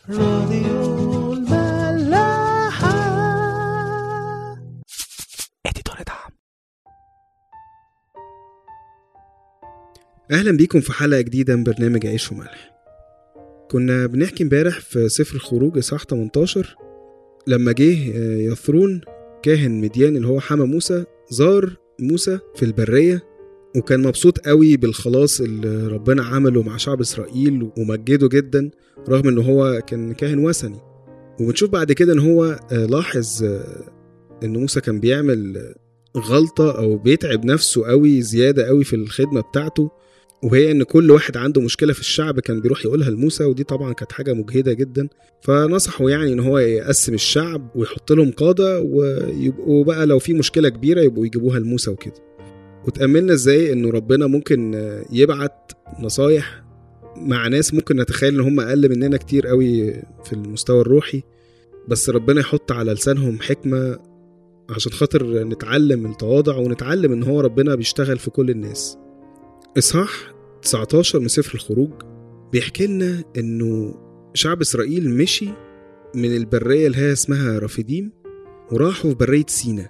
راديو الملاحة اديتور دعم أهلا بيكم في حلقة جديدة من برنامج عيش وملح كنا بنحكي امبارح في سفر الخروج إصحاح 18 لما جه آه، يثرون كاهن مديان اللي هو حما موسى زار موسى في البرية وكان مبسوط قوي بالخلاص اللي ربنا عمله مع شعب إسرائيل ومجده جدا رغم إن هو كان كاهن وثني وبنشوف بعد كده إن هو آه، لاحظ آه، إن موسى كان بيعمل آه، غلطة أو بيتعب نفسه قوي زيادة قوي في الخدمة بتاعته وهي ان كل واحد عنده مشكله في الشعب كان بيروح يقولها لموسى ودي طبعا كانت حاجه مجهده جدا فنصحوا يعني ان هو يقسم الشعب ويحط لهم قاده ويبقوا بقى لو في مشكله كبيره يبقوا يجيبوها لموسى وكده وتأملنا ازاي انه ربنا ممكن يبعت نصايح مع ناس ممكن نتخيل ان هم اقل مننا كتير قوي في المستوى الروحي بس ربنا يحط على لسانهم حكمه عشان خاطر نتعلم التواضع ونتعلم ان هو ربنا بيشتغل في كل الناس إصحاح 19 من سفر الخروج بيحكي لنا إنه شعب إسرائيل مشي من البرية اللي هي اسمها رافديم وراحوا في برية سينا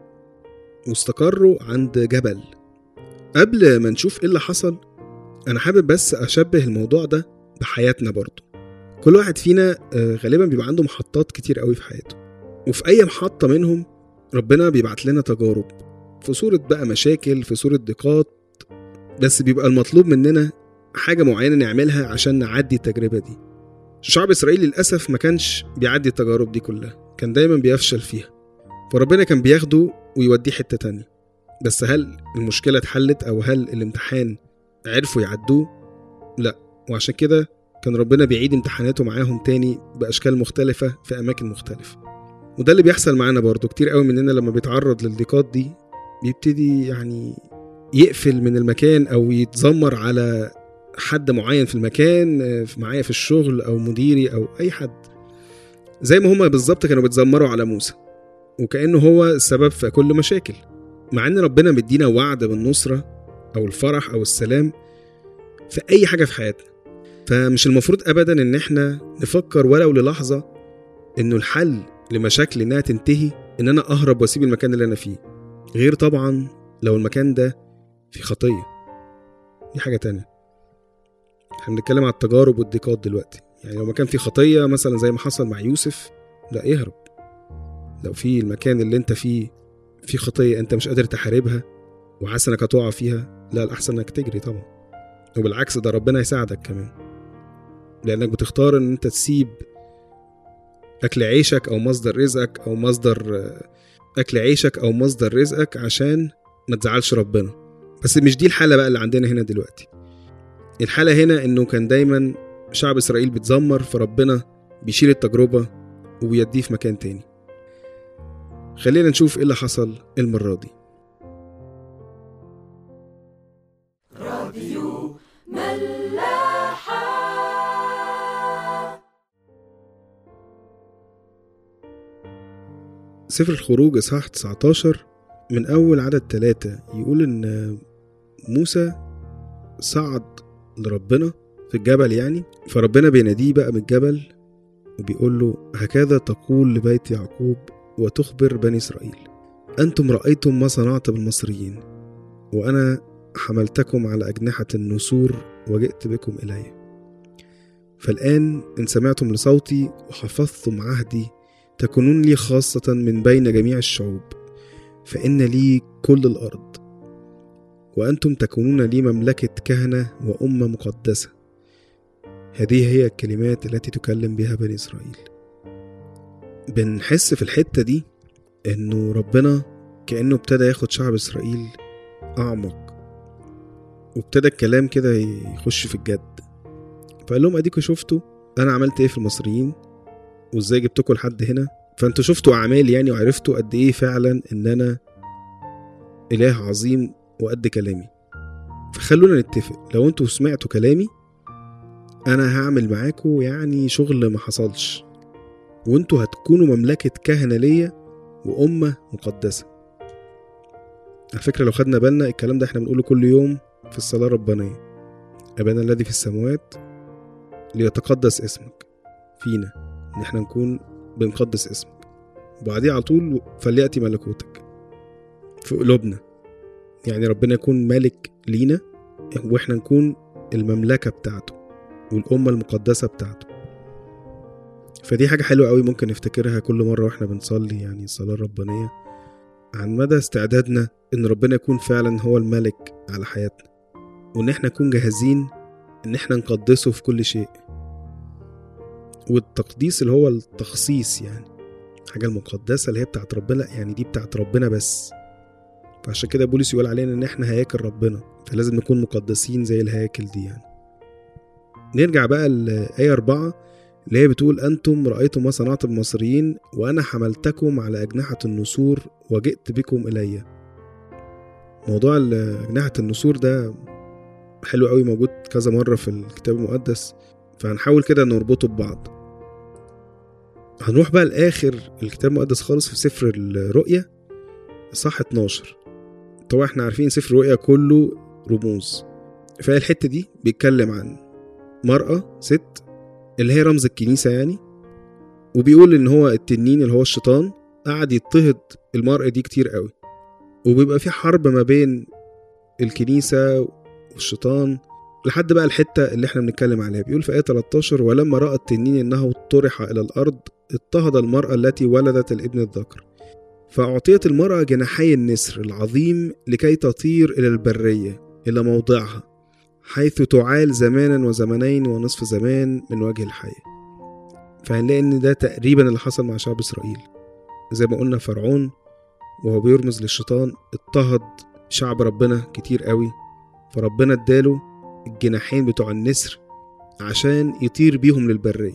واستقروا عند جبل قبل ما نشوف إيه اللي حصل أنا حابب بس أشبه الموضوع ده بحياتنا برضو كل واحد فينا آه، غالبا بيبقى عنده محطات كتير قوي في حياته وفي أي محطة منهم ربنا بيبعت لنا تجارب في صورة بقى مشاكل في صورة ضيقات بس بيبقى المطلوب مننا حاجة معينة نعملها عشان نعدي التجربة دي شعب إسرائيل للأسف ما كانش بيعدي التجارب دي كلها كان دايما بيفشل فيها فربنا كان بياخده ويوديه حتة تانية بس هل المشكلة اتحلت أو هل الامتحان عرفوا يعدوه؟ لا وعشان كده كان ربنا بيعيد امتحاناته معاهم تاني بأشكال مختلفة في أماكن مختلفة وده اللي بيحصل معانا برضو كتير قوي مننا لما بيتعرض للضيقات دي بيبتدي يعني يقفل من المكان او يتذمر على حد معين في المكان آه، في- معايا في الشغل او مديري او اي حد زي ما هما بالظبط كانوا بيتذمروا على موسى وكانه هو السبب في كل مشاكل مع ان ربنا مدينا وعد بالنصره او الفرح او السلام في اي حاجه في حياتنا فمش المفروض ابدا ان احنا نفكر ولو للحظه انه الحل لمشاكل انها تنتهي ان انا اهرب واسيب المكان اللي انا فيه غير طبعا لو المكان ده في خطية دي حاجة تانية احنا بنتكلم على التجارب والضيقات دلوقتي يعني لو مكان فيه خطية مثلا زي ما حصل مع يوسف لا يهرب لو في المكان اللي انت فيه في خطية انت مش قادر تحاربها وحاسس انك هتقع فيها لا الأحسن انك تجري طبعا وبالعكس ده ربنا يساعدك كمان لأنك بتختار ان انت تسيب أكل عيشك أو مصدر رزقك أو مصدر آه، أكل عيشك أو مصدر رزقك عشان ما تزعلش ربنا بس مش دي الحالة بقى اللي عندنا هنا دلوقتي الحالة هنا انه كان دايما شعب اسرائيل بيتذمر فربنا بيشيل التجربة وبيديه في مكان تاني خلينا نشوف ايه اللي حصل المرة دي سفر الخروج إصحاح 19 من أول عدد ثلاثة يقول إن موسى صعد لربنا في الجبل يعني فربنا بيناديه بقى من الجبل وبيقول له هكذا تقول لبيت يعقوب وتخبر بني إسرائيل أنتم رأيتم ما صنعت بالمصريين وأنا حملتكم على أجنحة النسور وجئت بكم إلي فالآن إن سمعتم لصوتي وحفظتم عهدي تكونون لي خاصة من بين جميع الشعوب فإن لي كل الأرض وأنتم تكونون لي مملكة كهنة وأمة مقدسة هذه هي الكلمات التي تكلم بها بني إسرائيل بنحس في الحتة دي إنه ربنا كأنه ابتدى ياخد شعب إسرائيل أعمق وابتدى الكلام كده يخش في الجد فقال لهم أديكوا شفتوا أنا عملت إيه في المصريين وإزاي جبتكم لحد هنا فأنتوا شفتوا أعمالي يعني وعرفتوا قد إيه فعلا إن أنا إله عظيم وقد كلامي فخلونا نتفق لو انتوا سمعتوا كلامي انا هعمل معاكم يعني شغل ما حصلش وانتوا هتكونوا مملكة كهنة ليا وأمة مقدسة على فكرة لو خدنا بالنا الكلام ده احنا بنقوله كل يوم في الصلاة الربانية أبانا الذي في السماوات ليتقدس اسمك فينا ان احنا نكون بنقدس اسمك وبعديه على طول فليأتي ملكوتك في قلوبنا يعني ربنا يكون مالك لينا واحنا نكون المملكة بتاعته والأمة المقدسة بتاعته فدي حاجة حلوة قوي ممكن نفتكرها كل مرة واحنا بنصلي يعني الصلاة الربانية عن مدى استعدادنا ان ربنا يكون فعلا هو الملك على حياتنا وان احنا نكون جاهزين ان احنا نقدسه في كل شيء والتقديس اللي هو التخصيص يعني الحاجة المقدسة اللي هي بتاعت ربنا يعني دي بتاعت ربنا بس فعشان كده بولس يقول علينا ان احنا هياكل ربنا فلازم نكون مقدسين زي الهياكل دي يعني نرجع بقى لآية أربعة اللي هي بتقول أنتم رأيتم ما صنعت المصريين وأنا حملتكم على أجنحة النسور وجئت بكم إلي موضوع أجنحة النسور ده حلو قوي موجود كذا مرة في الكتاب المقدس فهنحاول كده نربطه ببعض هنروح بقى لآخر الكتاب المقدس خالص في سفر الرؤيا صح 12 طبعا احنا عارفين سفر الرؤيا كله رموز فالحتة دي بيتكلم عن مرأة ست اللي هي رمز الكنيسة يعني وبيقول إن هو التنين اللي هو الشيطان قعد يضطهد المرأة دي كتير قوي وبيبقى في حرب ما بين الكنيسة والشيطان لحد بقى الحتة اللي احنا بنتكلم عليها بيقول في آية 13 ولما رأى التنين إنه طرح إلى الأرض اضطهد المرأة التي ولدت الابن الذكر فأعطيت المرأة جناحي النسر العظيم لكي تطير إلى البرية إلى موضعها حيث تعال زمانا وزمنين ونصف زمان من وجه الحي فهنلاقي ان ده تقريبا اللي حصل مع شعب اسرائيل زي ما قلنا فرعون وهو بيرمز للشيطان اضطهد شعب ربنا كتير قوي فربنا اداله الجناحين بتوع النسر عشان يطير بيهم للبرية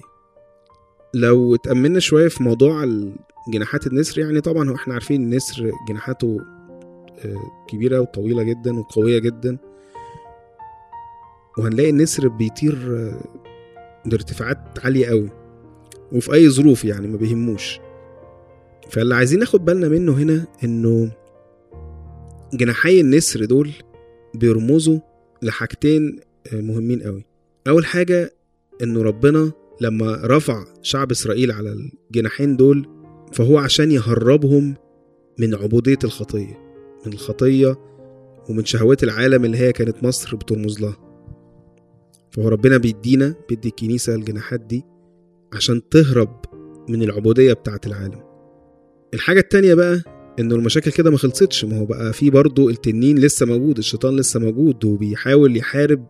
لو اتأملنا شوية في موضوع جناحات النسر يعني طبعا هو احنا عارفين النسر جناحاته كبيرة وطويلة جدا وقوية جدا وهنلاقي النسر بيطير لارتفاعات عالية قوي وفي أي ظروف يعني ما بيهموش فاللي عايزين ناخد بالنا منه هنا إنه جناحي النسر دول بيرمزوا لحاجتين مهمين قوي أول حاجة إنه ربنا لما رفع شعب إسرائيل على الجناحين دول فهو عشان يهربهم من عبودية الخطية من الخطية ومن شهوات العالم اللي هي كانت مصر بترمز لها فهو ربنا بيدينا بيدي الكنيسة الجناحات دي عشان تهرب من العبودية بتاعة العالم الحاجة التانية بقى انه المشاكل كده ما خلصتش ما هو بقى في برضه التنين لسه موجود الشيطان لسه موجود وبيحاول يحارب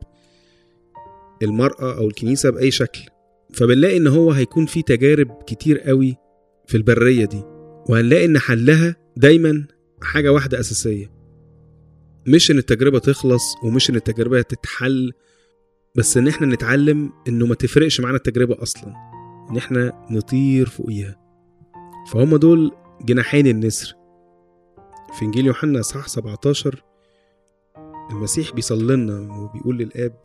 المرأة أو الكنيسة بأي شكل فبنلاقي إن هو هيكون في تجارب كتير قوي في البرية دي وهنلاقي إن حلها دايما حاجة واحدة أساسية مش إن التجربة تخلص ومش إن التجربة تتحل بس إن إحنا نتعلم إنه ما تفرقش معانا التجربة أصلا إن إحنا نطير فوقيها فهم دول جناحين النسر في إنجيل يوحنا إصحاح 17 المسيح بيصلي لنا وبيقول للآب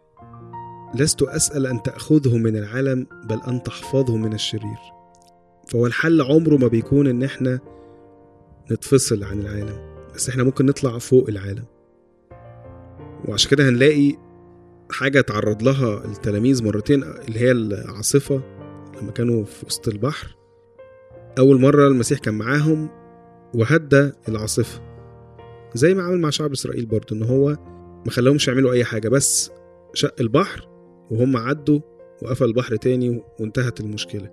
لست أسأل أن تأخذه من العالم بل أن تحفظه من الشرير فهو الحل عمره ما بيكون إن إحنا نتفصل عن العالم بس إحنا ممكن نطلع فوق العالم وعشان كده هنلاقي حاجة تعرض لها التلاميذ مرتين اللي هي العاصفة لما كانوا في وسط البحر أول مرة المسيح كان معاهم وهدى العاصفة زي ما عمل مع شعب إسرائيل برضه إن هو ما خلاهمش يعملوا أي حاجة بس شق البحر وهم عدوا وقفل البحر تاني وانتهت المشكلة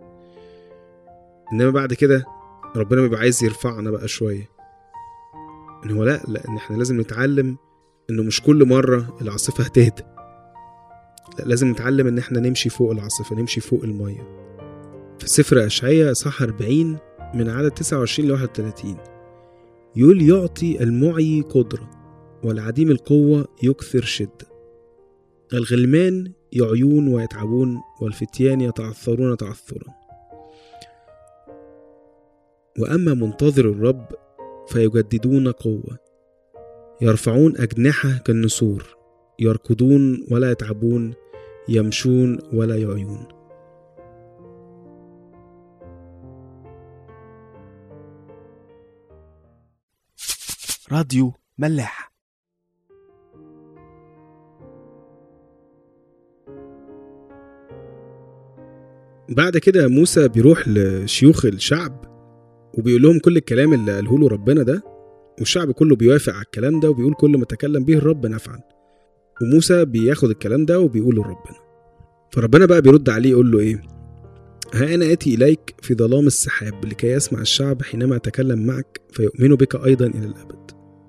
إنما بعد كده ربنا بيبقى عايز يرفعنا بقى شوية إن هو لأ لأ إن إحنا لازم نتعلم إنه مش كل مرة العاصفة هتهدى لأ لازم نتعلم إن إحنا نمشي فوق العاصفة نمشي فوق المية في سفر أشعية إصحاح 40 من عدد 29 ل 31 يقول يعطي المعي قدرة والعديم القوة يكثر شدة الغلمان يعيون ويتعبون والفتيان يتعثرون تعثرا وأما منتظر الرب فيجددون قوة يرفعون أجنحة كالنسور يركضون ولا يتعبون يمشون ولا يعيون راديو ملاح بعد كده موسى بيروح لشيوخ الشعب وبيقول لهم كل الكلام اللي قاله له ربنا ده والشعب كله بيوافق على الكلام ده وبيقول كل ما تكلم به الرب نفعا وموسى بياخد الكلام ده وبيقوله لربنا فربنا بقى بيرد عليه يقول له ايه ها أنا آتي إليك في ظلام السحاب لكي يسمع الشعب حينما أتكلم معك فيؤمنوا بك أيضا إلى الأبد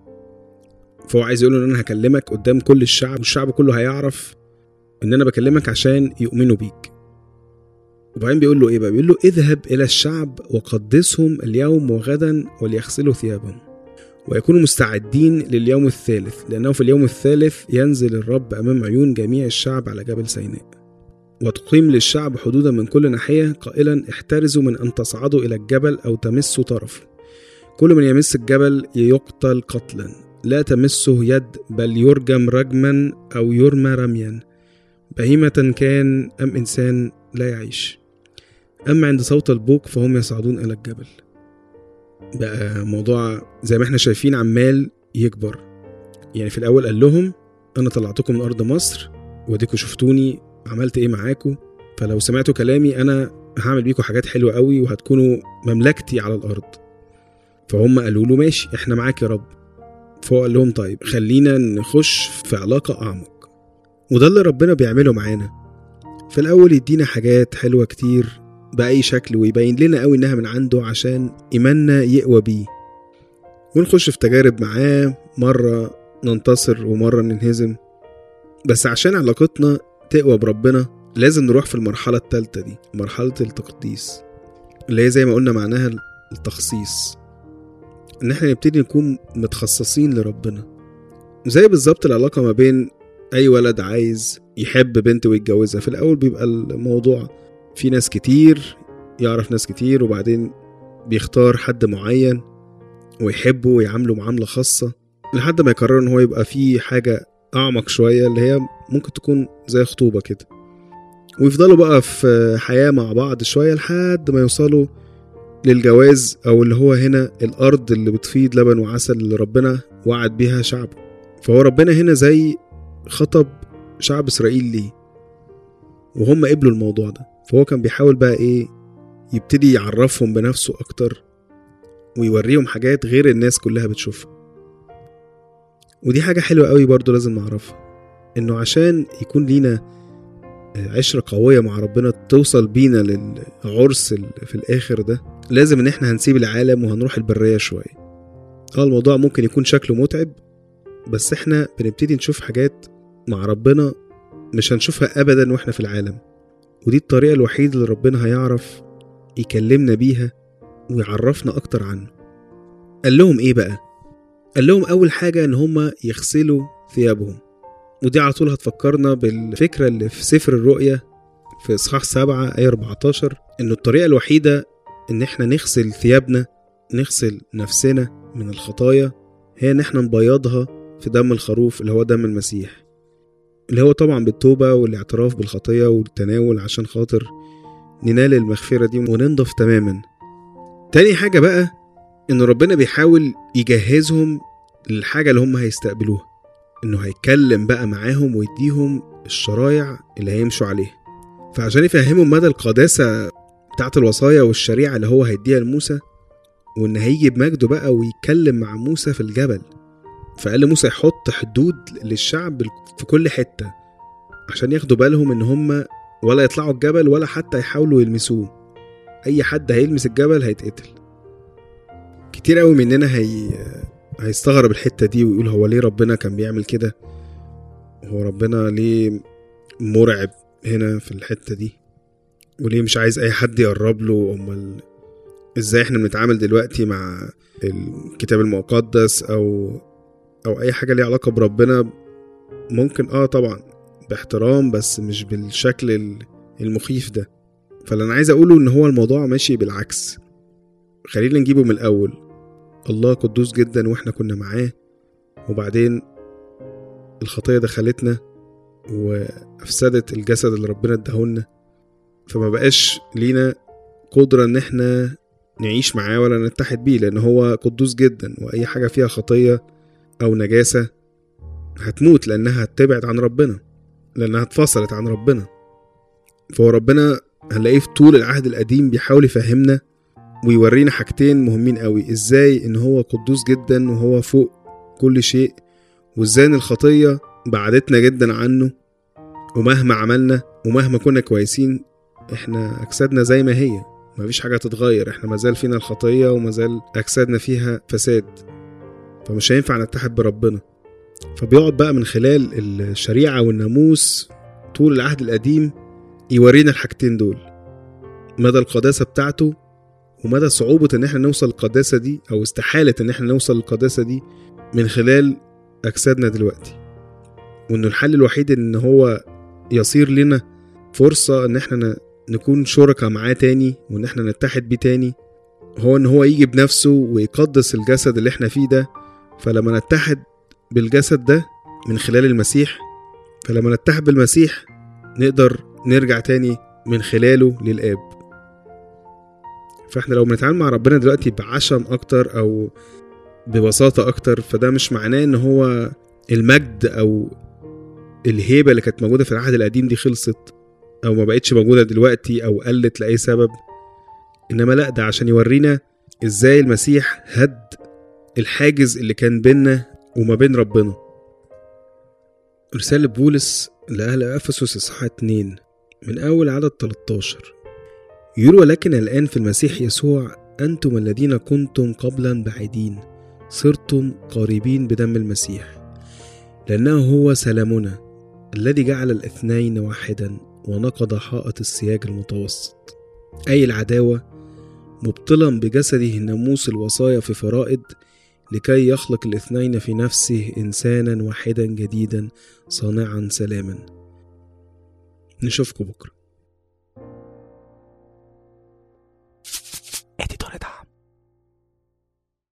فهو عايز يقول له إن أنا هكلمك قدام كل الشعب والشعب كله هيعرف إن أنا بكلمك عشان يؤمنوا بيك وبعدين بيقول له إيه بقى بيقول له اذهب إلى الشعب وقدسهم اليوم وغدا وليغسلوا ثيابهم ويكونوا مستعدين لليوم الثالث لأنه في اليوم الثالث ينزل الرب أمام عيون جميع الشعب على جبل سيناء وتقيم للشعب حدودا من كل ناحية قائلا احترزوا من أن تصعدوا إلى الجبل أو تمسوا طرفه كل من يمس الجبل يقتل قتلا لا تمسه يد بل يرجم رجما أو يرمى رميا بهيمة كان أم إنسان لا يعيش أما عند صوت البوق فهم يصعدون إلى الجبل بقى موضوع زي ما احنا شايفين عمال يكبر يعني في الأول قال لهم أنا طلعتكم من أرض مصر وديكوا شفتوني عملت ايه معاكم فلو سمعتوا كلامي انا هعمل بيكم حاجات حلوه قوي وهتكونوا مملكتي على الارض فهم قالوا له ماشي احنا معاك يا رب فهو قال لهم طيب خلينا نخش في علاقه اعمق وده اللي ربنا بيعمله معانا في الاول يدينا حاجات حلوه كتير باي شكل ويبين لنا قوي انها من عنده عشان ايماننا يقوى بيه ونخش في تجارب معاه مره ننتصر ومره ننهزم بس عشان علاقتنا تقوى بربنا لازم نروح في المرحلة التالتة دي مرحلة التقديس اللي هي زي ما قلنا معناها التخصيص ان احنا نبتدي نكون متخصصين لربنا زي بالظبط العلاقة ما بين اي ولد عايز يحب بنت ويتجوزها في الاول بيبقى الموضوع في ناس كتير يعرف ناس كتير وبعدين بيختار حد معين ويحبه ويعامله معاملة خاصة لحد ما يقرر ان هو يبقى في حاجة اعمق شوية اللي هي ممكن تكون زي خطوبة كده ويفضلوا بقى في حياة مع بعض شوية لحد ما يوصلوا للجواز أو اللي هو هنا الأرض اللي بتفيض لبن وعسل اللي ربنا وعد بيها شعبه فهو ربنا هنا زي خطب شعب إسرائيل ليه وهم قبلوا الموضوع ده فهو كان بيحاول بقى إيه يبتدي يعرفهم بنفسه أكتر ويوريهم حاجات غير الناس كلها بتشوفها ودي حاجة حلوة قوي برضو لازم نعرفها انه عشان يكون لينا عشرة قوية مع ربنا توصل بينا للعرس في الآخر ده لازم إن إحنا هنسيب العالم وهنروح البرية شوية اه الموضوع ممكن يكون شكله متعب بس إحنا بنبتدي نشوف حاجات مع ربنا مش هنشوفها أبدا وإحنا في العالم ودي الطريقة الوحيدة اللي ربنا هيعرف يكلمنا بيها ويعرفنا أكتر عنه قال لهم إيه بقى؟ قال لهم أول حاجة إن هما يغسلوا ثيابهم ودي على طول هتفكرنا بالفكرة اللي في سفر الرؤيا في إصحاح سبعة آية 14 إنه الطريقة الوحيدة إن إحنا نغسل ثيابنا نغسل نفسنا من الخطايا هي إن إحنا نبيضها في دم الخروف اللي هو دم المسيح اللي هو طبعا بالتوبة والاعتراف بالخطية والتناول عشان خاطر ننال المغفرة دي وننضف تماما تاني حاجة بقى إن ربنا بيحاول يجهزهم للحاجة اللي هم هيستقبلوها إنه هيتكلم بقى معاهم ويديهم الشرايع اللي هيمشوا عليها فعشان يفهمهم مدى القداسة بتاعت الوصايا والشريعة اللي هو هيديها لموسى وإن هيجي بمجده بقى ويتكلم مع موسى في الجبل فقال لموسى يحط حدود للشعب في كل حتة عشان ياخدوا بالهم إن هم ولا يطلعوا الجبل ولا حتى يحاولوا يلمسوه أي حد هيلمس الجبل هيتقتل كتير قوي مننا هي هيستغرب الحتة دي ويقول هو ليه ربنا كان بيعمل كده هو ربنا ليه مرعب هنا في الحتة دي وليه مش عايز أي حد يقرب له أمال إزاي إحنا بنتعامل دلوقتي مع الكتاب المقدس أو أو أي حاجة ليها علاقة بربنا ممكن آه طبعا باحترام بس مش بالشكل المخيف ده فاللي أنا عايز أقوله إن هو الموضوع ماشي بالعكس خلينا نجيبه من الأول الله قدوس جدا واحنا كنا معاه وبعدين الخطية دخلتنا وأفسدت الجسد اللي ربنا اداهولنا فما بقاش لينا قدرة إن احنا نعيش معاه ولا نتحد بيه لأن هو قدوس جدا وأي حاجة فيها خطية أو نجاسة هتموت لأنها هتبعد عن ربنا لأنها اتفصلت عن ربنا فهو ربنا هنلاقيه في طول العهد القديم بيحاول يفهمنا ويورينا حاجتين مهمين قوي ازاي ان هو قدوس جدا وهو فوق كل شيء وازاي ان الخطية بعدتنا جدا عنه ومهما عملنا ومهما كنا كويسين احنا اجسادنا زي ما هي مفيش حاجة تتغير احنا مازال فينا الخطية ومازال اجسادنا فيها فساد فمش هينفع نتحد بربنا فبيقعد بقى من خلال الشريعة والناموس طول العهد القديم يورينا الحاجتين دول مدى القداسة بتاعته ومدى صعوبة ان احنا نوصل للقداسة دي او استحالة ان احنا نوصل للقداسة دي من خلال اجسادنا دلوقتي وان الحل الوحيد ان هو يصير لنا فرصة ان احنا ن- نكون شركاء معاه تاني وان احنا نتحد بيه تاني هو ان هو يجي بنفسه ويقدس الجسد اللي احنا فيه ده فلما نتحد بالجسد ده من خلال المسيح فلما نتحد بالمسيح نقدر نرجع تاني من خلاله للآب فاحنا لو بنتعامل مع ربنا دلوقتي بعشم اكتر او ببساطة اكتر فده مش معناه ان هو المجد او الهيبة اللي كانت موجودة في العهد القديم دي خلصت او ما بقتش موجودة دلوقتي او قلت لأي سبب انما لا ده عشان يورينا ازاي المسيح هد الحاجز اللي كان بيننا وما بين ربنا رسالة بولس لأهل أفسس إصحاح 2 من أول عدد 13 يقول ولكن الآن في المسيح يسوع أنتم الذين كنتم قبلا بعيدين صرتم قريبين بدم المسيح لأنه هو سلامنا الذي جعل الاثنين واحدا ونقض حائط السياج المتوسط أي العداوة مبطلا بجسده ناموس الوصايا في فرائض لكي يخلق الاثنين في نفسه إنسانا واحدا جديدا صانعا سلاما نشوفكم بكره